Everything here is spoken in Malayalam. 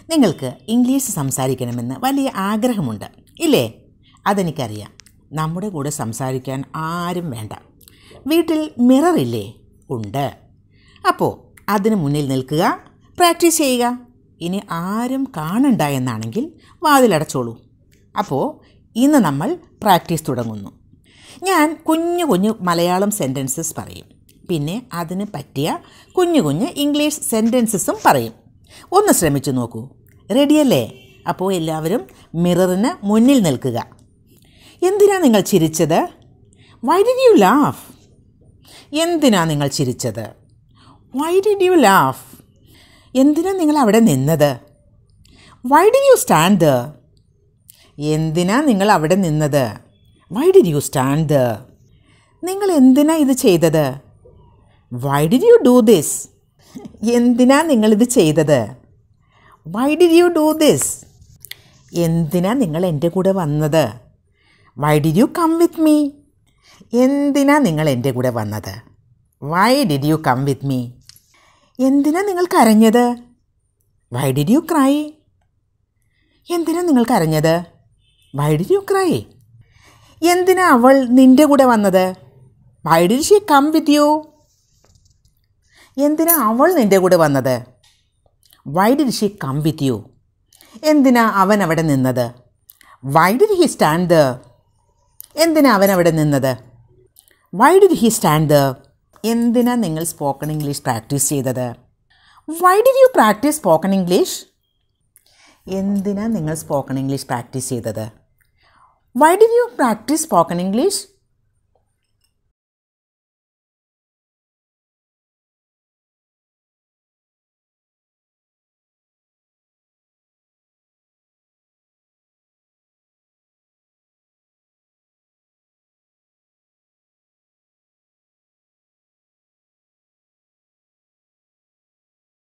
നിങ്ങൾക്ക് ഇംഗ്ലീഷ് സംസാരിക്കണമെന്ന് വലിയ ആഗ്രഹമുണ്ട് ഇല്ലേ അതെനിക്കറിയാം നമ്മുടെ കൂടെ സംസാരിക്കാൻ ആരും വേണ്ട വീട്ടിൽ മിറർ ഇല്ലേ ഉണ്ട് അപ്പോൾ അതിന് മുന്നിൽ നിൽക്കുക പ്രാക്ടീസ് ചെയ്യുക ഇനി ആരും കാണണ്ട എന്നാണെങ്കിൽ വാതിലടച്ചോളൂ അപ്പോൾ ഇന്ന് നമ്മൾ പ്രാക്ടീസ് തുടങ്ങുന്നു ഞാൻ കുഞ്ഞു കുഞ്ഞു മലയാളം സെൻറ്റൻസസ് പറയും പിന്നെ അതിന് പറ്റിയ കുഞ്ഞു കുഞ്ഞ് ഇംഗ്ലീഷ് സെൻറ്റൻസസും പറയും ഒന്ന് ശ്രമിച്ചു നോക്കൂ റെഡിയല്ലേ അപ്പോൾ എല്ലാവരും മിററിന് മുന്നിൽ നിൽക്കുക എന്തിനാ നിങ്ങൾ ചിരിച്ചത് വൈ ഡിഡ് യു ലാഫ് എന്തിനാ നിങ്ങൾ ചിരിച്ചത് വൈ ഡിഡ് യു ലാഫ് എന്തിനാ നിങ്ങൾ അവിടെ നിന്നത് why did you stand there എന്തിനാ നിങ്ങൾ അവിടെ നിന്നത് why did you stand there നിങ്ങൾ എന്തിനാ ഇത് ചെയ്തത് why did you do this എന്തിനാ നിങ്ങളിത് ചെയ്തത് why did you do this എന്തിനാ നിങ്ങൾ എൻ്റെ കൂടെ വന്നത് why did you come with me എന്തിനാ നിങ്ങൾ എൻ്റെ കൂടെ വന്നത് why did you come with me എന്തിനാ നിങ്ങൾ കരഞ്ഞത് വൈ ഡിഡ് യു ക്രൈ എന്തിനാ നിങ്ങൾ കരഞ്ഞത് വൈ ഡിഡ് യു ക്രൈ എന്തിനാ അവൾ നിൻ്റെ കൂടെ വന്നത് why did she come with you എന്തിനാ അവൾ നിൻ്റെ കൂടെ വന്നത് why did she come with you എന്തിനാ അവൻ അവിടെ നിന്നത് why did he stand there എന്തിനാ അവൻ അവിടെ നിന്നത് why did he stand there എന്തിനാ നിങ്ങൾ സ്പോക്കൺ ഇംഗ്ലീഷ് പ്രാക്ടീസ് ചെയ്തത് why did you practise spoken English എന്തിനാ നിങ്ങൾ സ്പോക്കൺ ഇംഗ്ലീഷ് പ്രാക്ടീസ് ചെയ്തത് why did you practise spoken English